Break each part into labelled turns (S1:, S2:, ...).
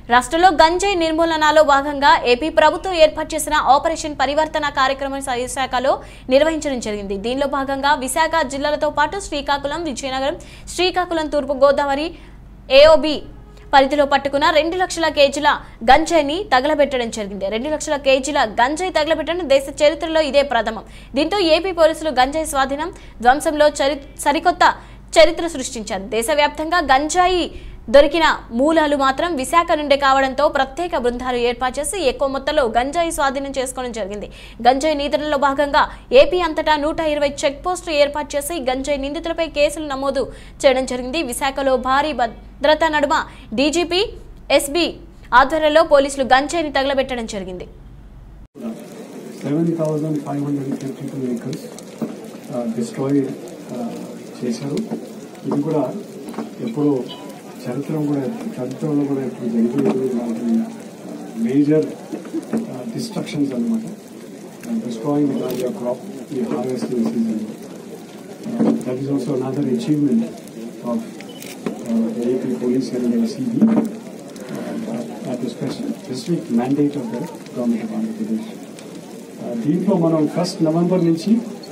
S1: రాష్ట్రంలో గంజాయి నిర్మూలనలో భాగంగా ఏపీ ప్రభుత్వం ఏర్పాటు చేసిన ఆపరేషన్ పరివర్తన కార్యక్రమం విశాఖలో నిర్వహించడం జరిగింది దీనిలో భాగంగా విశాఖ జిల్లాలతో పాటు శ్రీకాకుళం విజయనగరం శ్రీకాకుళం తూర్పు గోదావరి ఏఓబి పరిధిలో పట్టుకున్న రెండు లక్షల కేజీల గంజాయిని తగలబెట్టడం జరిగింది రెండు లక్షల కేజీల గంజాయి తగలబెట్టడం దేశ చరిత్రలో ఇదే ప్రథమం దీంతో ఏపీ పోలీసులు గంజాయి స్వాధీనం ధ్వంసంలో చరి సరికొత్త చరిత్ర సృష్టించారు దేశవ్యాప్తంగా గంజాయి దొరికిన మూలాలు మాత్రం విశాఖ నుండే కావడంతో ప్రత్యేక బృందాలు ఏర్పాటు చేసి ఎక్కువ మొత్తంలో గంజాయి స్వాధీనం చేసుకోవడం జరిగింది గంజాయి నియంత్రణలో భాగంగా ఏపీ అంతటా నూట ఇరవై చెక్ పోస్టులు ఏర్పాటు చేసి గంజాయి నిందితులపై కేసులు నమోదు చేయడం జరిగింది విశాఖలో భారీ భద్రత నడుమ డీజీపీ ఎస్బీ ఆధ్వర్యంలో పోలీసులు గంజాయిని తగలబెట్టడం జరిగింది
S2: seven thousand five hundred fifty two vehicles destroy చేశారు ఇది కూడా ఎప్పుడో చరిత్ర కూడా చరిత్రలో కూడా ఎప్పుడు జరిగేది ఇలాంటి మేజర్ డిస్ట్రక్షన్స్ అనమాట డిస్ట్రాయింగ్ ది గాంజా క్రాప్ ఈ harvesting season that is also another achievement of AP police and CB at the spec- specific mandate of the government of Andhra Pradesh. Uh, దీంట్లో మనం ఫస్ట్ నవంబర్ నుంచి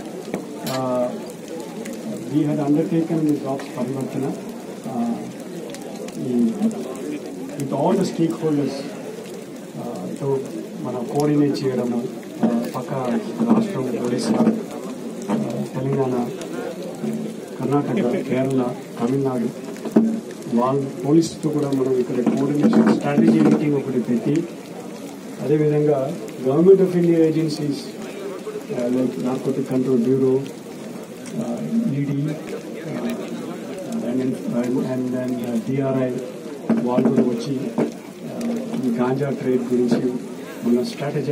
S2: we had undertaken the jobs Parivartana with all the stakeholders తో మన coordinate చేయడము uh, పక్క రాష్ట్రం Odisha uh, Telangana Karnataka Kerala Tamil Nadu వాళ్ళ పోలీసుతో కూడా మనం ఇక్కడ కోఆర్డినేషన్ స్ట్రాటజీ మీటింగ్ ఒకటి పెట్టి అదేవిధంగా government of India agencies like narcotic control bureau ED and and DRI వాళ్ళు కూడా వచ్చి uh, ఈ గాంజా ట్రేడ్ గురించి మన స్ట్రాటజీ